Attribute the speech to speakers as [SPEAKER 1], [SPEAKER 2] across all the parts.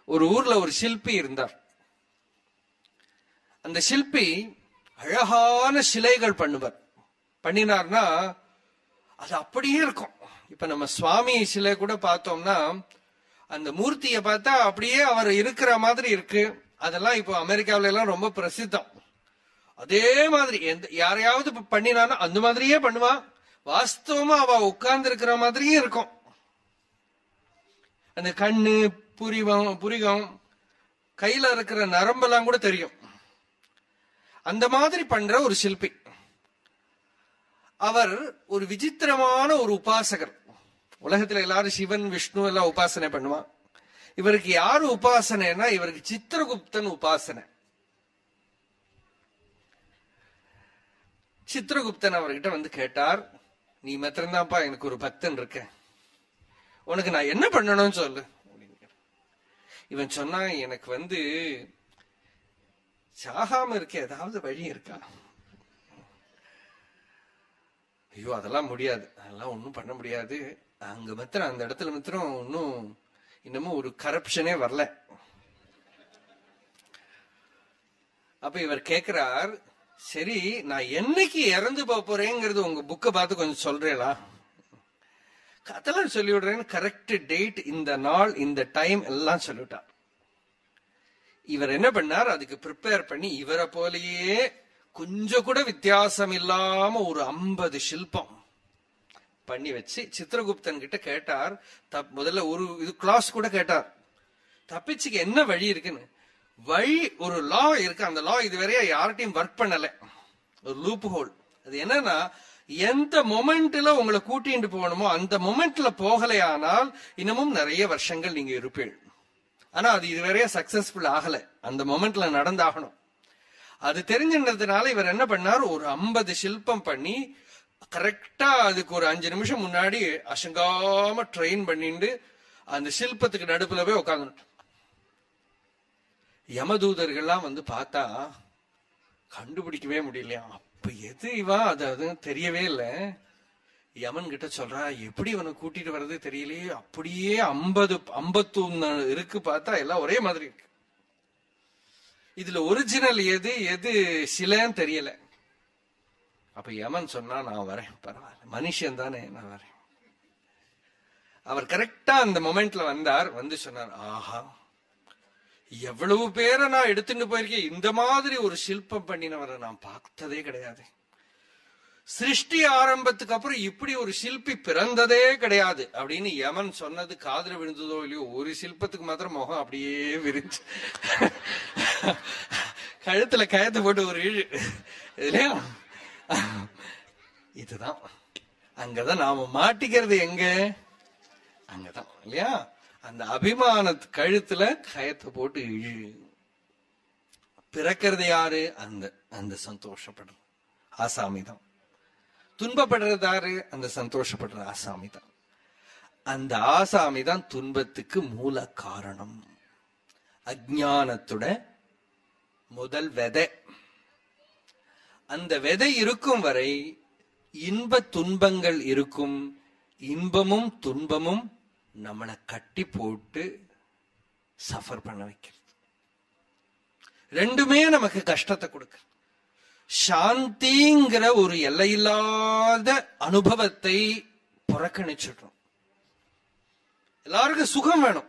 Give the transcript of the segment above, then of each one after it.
[SPEAKER 1] ஒரு ஊர்ல ஒரு சிற்பி இருந்தார் அந்த சிற்பி அழகான சிலைகள் பண்ணுவார் பண்ணினார்னா அது அப்படியே இருக்கும் இப்ப நம்ம சுவாமி சிலை கூட பார்த்தோம்னா அந்த மூர்த்தியை பார்த்தா அப்படியே அவர் இருக்கிற மாதிரி இருக்கு அதெல்லாம் இப்போ அமெரிக்காவில எல்லாம் ரொம்ப பிரசித்தம் அதே மாதிரி எந்த யாரையாவது இப்ப பண்ணினானா அந்த மாதிரியே பண்ணுவான் வாஸ்தவமா அவ உட்கார்ந்து இருக்கிற மாதிரியே இருக்கும் அந்த கண்ணு புரிவம் புரிகம் கையில இருக்கிற நரம்பெல்லாம் கூட தெரியும் அந்த மாதிரி பண்ற ஒரு சிற்பி அவர் ஒரு விசித்திரமான ஒரு உபாசகர் உலகத்துல எல்லாரும் சிவன் விஷ்ணு எல்லாம் உபாசனை பண்ணுவான் இவருக்கு யாரு உபாசனைன்னா இவருக்கு சித்திரகுப்தன் உபாசனை சித்திரகுப்தன் அவர்கிட்ட வந்து கேட்டார் நீ மாத்திரம்தான்ப்பா எனக்கு ஒரு பக்தன் இருக்க உனக்கு நான் என்ன பண்ணணும்னு சொல்லு அப்படின்னு கேட்டார். இவன் சொன்னா எனக்கு வந்து சாகாம இருக்க ஏதாவது வழி இருக்கா ஐயோ அதெல்லாம் முடியாது அதெல்லாம் ஒண்ணும் பண்ண முடியாது அங்க மாத்திரம் அந்த இடத்துல மாத்திரம் ஒன்னும் இன்னமும் ஒரு கரப்ஷனே வரல அப்ப இவர் கேக்குறார் சரி நான் என்னைக்கு இறந்து போக போறேங்கிறது உங்க புக்கை பார்த்து கொஞ்சம் சொல்றேளா அதெல்லாம் சொல்லி விடுறேன்னு கரெக்ட் டேட் இந்த நாள் இந்த டைம் எல்லாம் சொல்லிட்டார் இவர் என்ன பண்ணார் அதுக்கு ப்ரிப்பேர் பண்ணி இவரை போலயே கொஞ்சம் கூட வித்தியாசம் இல்லாம ஒரு ஐம்பது சில்பம் பண்ணி வச்சு சித்திரகுப்தன் கிட்ட கேட்டார் தப்- முதல்ல ஒரு இது கிளாஸ் கூட கேட்டார் தப்பிச்சுக்கு என்ன வழி இருக்குன்னு வழி ஒரு லா இருக்கு அந்த லா இதுவரையா யார்கிட்டயும் ஒர்க் பண்ணல ஒரு லூப் ஹோல் அது என்னன்னா எந்த மொமெண்ட்ல உங்களை கூட்டிட்டு போகணுமோ அந்த மொமெண்ட்ல போகலையானால் இன்னமும் நிறைய வருஷங்கள் நீங்க இருப்பீள் ஆனா அது இதுவரையா சக்சஸ்ஃபுல் ஆகல அந்த மொமெண்ட்ல நடந்தாகணும் அது தெரிஞ்சின்றதுனால இவர் என்ன பண்ணார் ஒரு ஐம்பது சில்பம் பண்ணி கரெக்டா அதுக்கு ஒரு அஞ்சு நிமிஷம் முன்னாடி அசங்காம ட்ரெயின் பண்ணிட்டு அந்த சில்பத்துக்கு நடுப்புல போய் உட்காந்துட்டு யமதூதர்கள்லாம் வந்து பார்த்தா கண்டுபிடிக்கவே முடியலையா அப்ப எது இவா அது அது தெரியவே இல்ல யமன் கிட்ட சொல்றா எப்படி இவனை கூட்டிட்டு வர்றது தெரியலையே அப்படியே ஐம்பது ஐம்பத்தொன்னு இருக்கு பார்த்தா எல்லாம் ஒரே மாதிரி இருக்கு இதுல ஒரிஜினல் எது எது சிலைன்னு தெரியல அப்ப யமன் சொன்னா நான் வரேன் பரவாயில்ல மனுஷன் தானே நான் வரேன் அவர் கரெக்டா அந்த மொமெண்ட்ல வந்தார் வந்து சொன்னார் ஆஹா எவ்வளவு பேரை நான் எடுத்துட்டு போயிருக்கேன் இந்த மாதிரி ஒரு சிற்பம் பண்ணினவரை நான் பார்த்ததே கிடையாது சிருஷ்டி ஆரம்பத்துக்கு அப்புறம் இப்படி ஒரு சிற்பி பிறந்ததே கிடையாது அப்படின்னு யமன் சொன்னது காதுல விழுந்ததோ இல்லையோ ஒரு சிற்பத்துக்கு மாத்திரம் முகம் அப்படியே விரிஞ்சு கழுத்துல கயத்தை போட்டு ஒரு இழு இல்லையா இதுதான் அங்கதான் நாம மாட்டிக்கிறது எங்க அங்கதான் இல்லையா அந்த அபிமான கழுத்துல கயத்தை போட்டு இழு பிறக்கிறது யாரு அந்த அந்த சந்தோஷப்படுறது ஆசாமி தான் துன்பப்படுறது யாரு அந்த சந்தோஷப்படுற ஆசாமி தான் அந்த ஆசாமி தான் துன்பத்துக்கு மூல காரணம் அஜானத்தோட முதல் விதை அந்த விதை இருக்கும் வரை இன்ப துன்பங்கள் இருக்கும் இன்பமும் துன்பமும் நம்மளை கட்டி போட்டு சஃபர் பண்ண வைக்கிறது ரெண்டுமே நமக்கு கஷ்டத்தை கொடுக்கு சாந்திங்கிற ஒரு எல்லையில்லாத அனுபவத்தை புறக்கணிச்சிடுறோம் எல்லாருக்கும் சுகம் வேணும்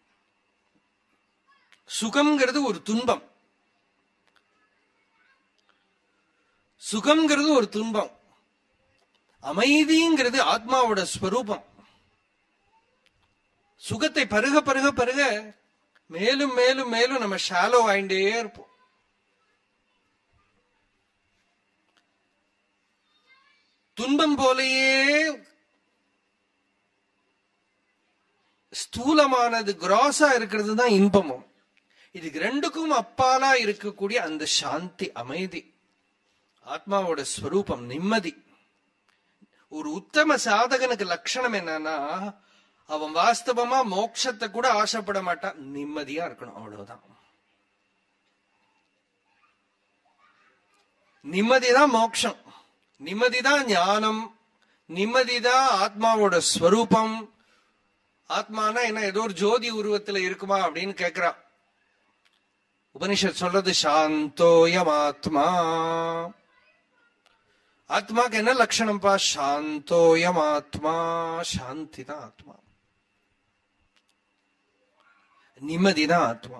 [SPEAKER 1] சுகம்ங்கிறது ஒரு துன்பம் சுகம்ங்கிறது ஒரு துன்பம் அமைதிங்கிறது ஆத்மாவோட ஸ்வரூபம் சுகத்தை பருக பருக பருக மேலும் மேலும் மேலும் நம்ம ஷாலோ ஆயிண்டே இருப்போம் துன்பம் போலயே ஸ்தூலமானது கிராஸா இருக்கிறது தான் இன்பமும் இதுக்கு ரெண்டுக்கும் அப்பாலா இருக்கக்கூடிய அந்த சாந்தி அமைதி ஆத்மாவோட ஸ்வரூபம் நிம்மதி ஒரு உத்தம சாதகனுக்கு லட்சணம் என்னன்னா அவன் வாஸ்தவமா மோட்சத்தை கூட ஆசைப்பட மாட்டான் நிம்மதியா இருக்கணும் அவ்வளவுதான் நிம்மதிதான் மோட்சம் நிம்மதிதான் ஞானம் நிம்மதிதான் ஆத்மாவோட ஸ்வரூபம் ஆத்மானா என்ன ஏதோ ஒரு ஜோதி உருவத்துல இருக்குமா அப்படின்னு கேக்குறா உபனிஷத் சொல்றது சாந்தோயம் ஆத்மா ஆத்மாக்கு என்ன லட்சணம்ப்பா சாந்தோயம் ஆத்மா சாந்தி தான் ஆத்மா நிம்மதி தான் ஆத்மா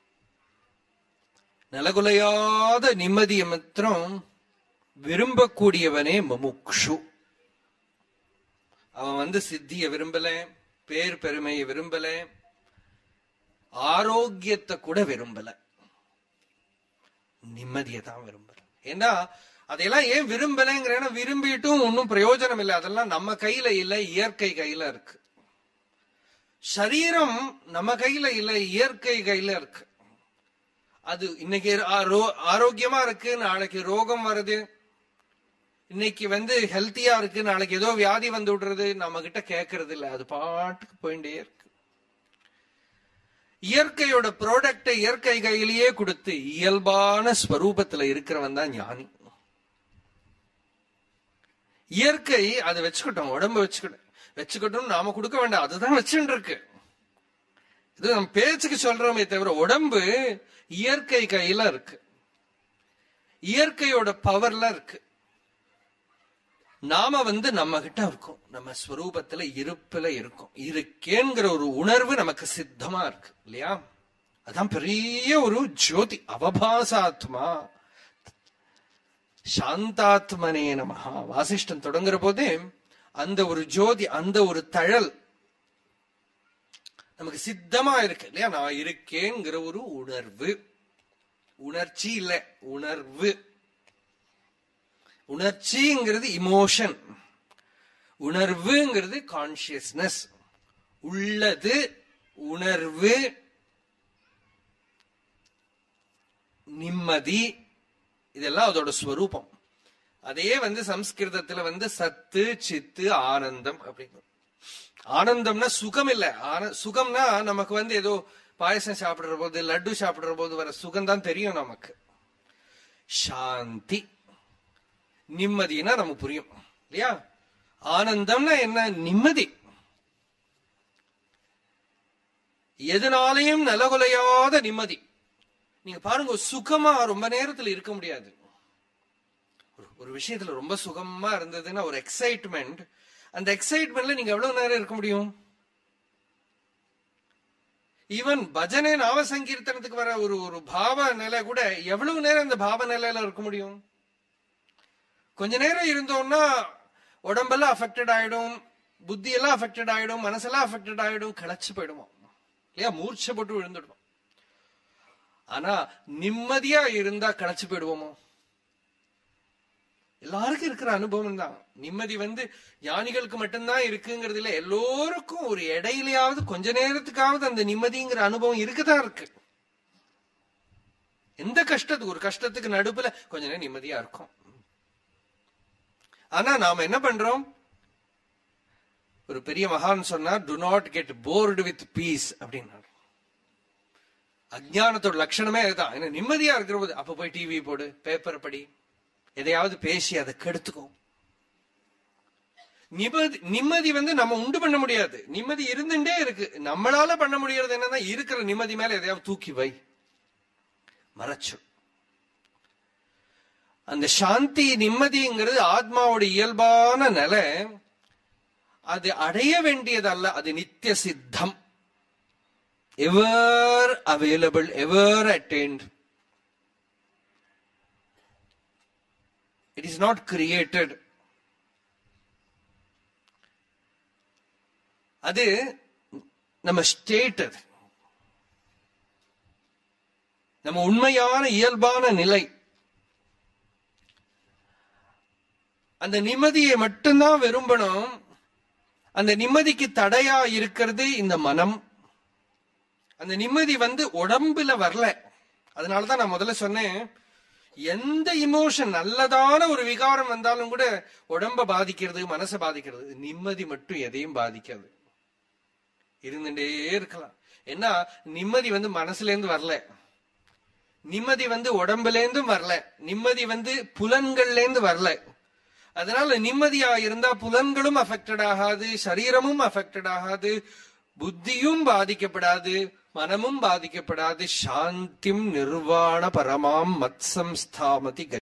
[SPEAKER 1] நிலகுலையாத நிம்மதியை மாத்திரம் விரும்பக்கூடியவனே மமுக்ஷு அவன் வந்து சித்திய விரும்பல பேர் பெருமையை விரும்பல ஆரோக்கியத்தை கூட விரும்பல நிம்மதியை தான் விரும்பல ஏன்னா அதையெல்லாம் ஏன் விரும்பலைங்கிற விரும்பிட்டும் ஒன்னும் பிரயோஜனம் இல்லை அதெல்லாம் நம்ம கையில இல்ல இயற்கை கையில இருக்கு சரீரம் நம்ம கையில இல்ல இயற்கை கையில இருக்கு அது இன்னைக்கு ஆரோ- ஆரோக்கியமா இருக்கு நாளைக்கு ரோகம் வருது இன்னைக்கு வந்து ஹெல்த்தியா இருக்கு நாளைக்கு ஏதோ வியாதி வந்து விடுறது நம்ம கிட்ட கேட்கறது இல்ல அது பாட்டுக்கு போயிட்டே இருக்கு இயற்கையோட ப்ராடக்ட இயற்கை கையிலேயே கொடுத்து இயல்பான ஸ்வரூபத்துல இருக்கிறவன் தான் ஞானி இயற்கை அதை வச்சுக்கிட்டோம் உடம்ப வச்சுக்கிட்டோம் வச்சுக்கிட்டோம் நாம கொடுக்க வேண்டாம் அதுதான் வச்சுட்டு இருக்கு இது நம்ம பேச்சுக்கு சொல்றோமே தவிர உடம்பு இயற்கை கையில இருக்கு இயற்கையோட பவர்ல இருக்கு நாம வந்து நம்ம கிட்ட இருக்கோம் நம்ம ஸ்வரூபத்துல இருப்புல இருக்கோம் இருக்கேங்கிற ஒரு உணர்வு நமக்கு சித்தமா இருக்கு இல்லையா அதான் பெரிய ஒரு ஜோதி அவபாசாத்மா சாந்தாத்மனே நமஹா வாசிஷ்டன் தொடங்குற போதே அந்த ஒரு ஜோதி அந்த ஒரு தழல் நமக்கு சித்தமா இருக்கு இல்லையா நான் இருக்கேங்கிற ஒரு உணர்வு உணர்ச்சி இல்ல உணர்வு உணர்ச்சிங்கிறது இமோஷன் உணர்வுங்கிறது கான்சியஸ்னஸ் உள்ளது உணர்வு நிம்மதி இதெல்லாம் அதோட ஸ்வரூபம் அதே வந்து சம்ஸ்கிருதத்துல வந்து சத்து சித்து ஆனந்தம் அப்படிங்கும் ஆனந்தம்னா சுகம் இல்ல ஆன சுகம்னா நமக்கு வந்து ஏதோ பாயசம் சாப்பிடுற போது லட்டு சாப்பிடுற போது வர சுகம் தான் தெரியும் நமக்கு சாந்தி நிம்மதினா நமக்கு புரியும் இல்லையா ஆனந்தம்னா என்ன நிம்மதி எதனாலையும் நிலகுலையாத நிம்மதி நீங்க பாருங்க சுகமா ரொம்ப நேரத்துல இருக்க முடியாது ஒரு- ஒரு விஷயத்துல ரொம்ப சுகமா இருந்ததுன்னா ஒரு எக்ஸைட்மெண்ட் அந்த எக்ஸைட்மெண்ட்ல நீங்க எவ்வளவு நேரம் இருக்க முடியும் ஈவன் பஜனை நாம சங்கீர்த்தனத்துக்கு வர ஒரு ஒரு பாவ நிலை கூட எவ்வளவு நேரம் அந்த பாவ நிலையில இருக்க முடியும் கொஞ்ச நேரம் இருந்தோம்னா உடம்பெல்லாம் அஃபெக்டட் ஆயிடும் புத்தி எல்லாம் அஃபெக்டட் ஆயிடும் மனசெல்லாம் அஃபெக்டட் ஆயிடும் கிளச்சு போயிடுவோம் இல்லையா மூர்ச்சை போட்டு விழுந்துடுவோம் ஆனா நிம்மதியா இருந்தா கிளச்சு போயிடுவோமோ எல்லாருக்கும் இருக்கிற அனுபவம் தான் நிம்மதி வந்து ஞானிகளுக்கு மட்டும்தான் இருக்குங்கிறது இல்ல எல்லோருக்கும் ஒரு இடையிலையாவது கொஞ்ச நேரத்துக்காவது அந்த நிம்மதிங்கிற அனுபவம் இருக்குதான் இருக்கு எந்த கஷ்டத்துக்கு ஒரு கஷ்டத்துக்கு நடுப்புல கொஞ்ச நேரம் நிம்மதியா இருக்கும் ஆனா நாம என்ன பண்றோம் ஒரு பெரிய மகான் சொன்னார் do not get bored with peace அப்படின்னார் அஜ்ஞானத்தோட லட்சணமே அதுதான் என்ன நிம்மதியா இருக்கிற போது அப்ப போய் டிவி போடு பேப்பர் படி எதையாவது பேசி அதை கெடுத்துக்கோ நிம்மதி நிம்மதி வந்து நம்ம உண்டு பண்ண முடியாது நிம்மதி இருந்துட்டே இருக்கு நம்மளால பண்ண முடியறது என்னன்னா இருக்கிற நிம்மதி மேல எதையாவது தூக்கி வை மறைச்சு அந்த சாந்தி நிம்மதிங்கிறது ஆத்மாவோட இயல்பான நிலை அது அடைய வேண்டியது அல்ல அது நித்திய சித்தம் ever available ever attained it is not created அது நம்ம ஸ்டேட் அது நம்ம உண்மையான இயல்பான நிலை அந்த நிம்மதியை மட்டும்தான் விரும்பணும் அந்த நிம்மதிக்கு தடையா இருக்கிறது இந்த மனம் அந்த நிம்மதி வந்து உடம்புல வரல அதனாலதான் நான் முதல்ல சொன்னேன் எந்த இமோஷன் நல்லதான ஒரு விகாரம் வந்தாலும் கூட உடம்ப பாதிக்கிறது மனசை பாதிக்கிறது நிம்மதி மட்டும் எதையும் பாதிக்காது இருந்துட்டே இருக்கலாம் ஏன்னா நிம்மதி வந்து மனசுல இருந்து வரல நிம்மதி வந்து உடம்புல இருந்தும் வரல நிம்மதி வந்து புலன்கள்ல இருந்து வரல அதனால நிம்மதியா இருந்தா புலன்களும் அஃபெக்டட் ஆகாது சரீரமும் அஃபெக்டட் ஆகாது புத்தியும் பாதிக்கப்படாது மனமும் பாதிக்கப்படாது சாந்திம் நிர்வாண பரமாம் மத்சம்ஸ்தாமதி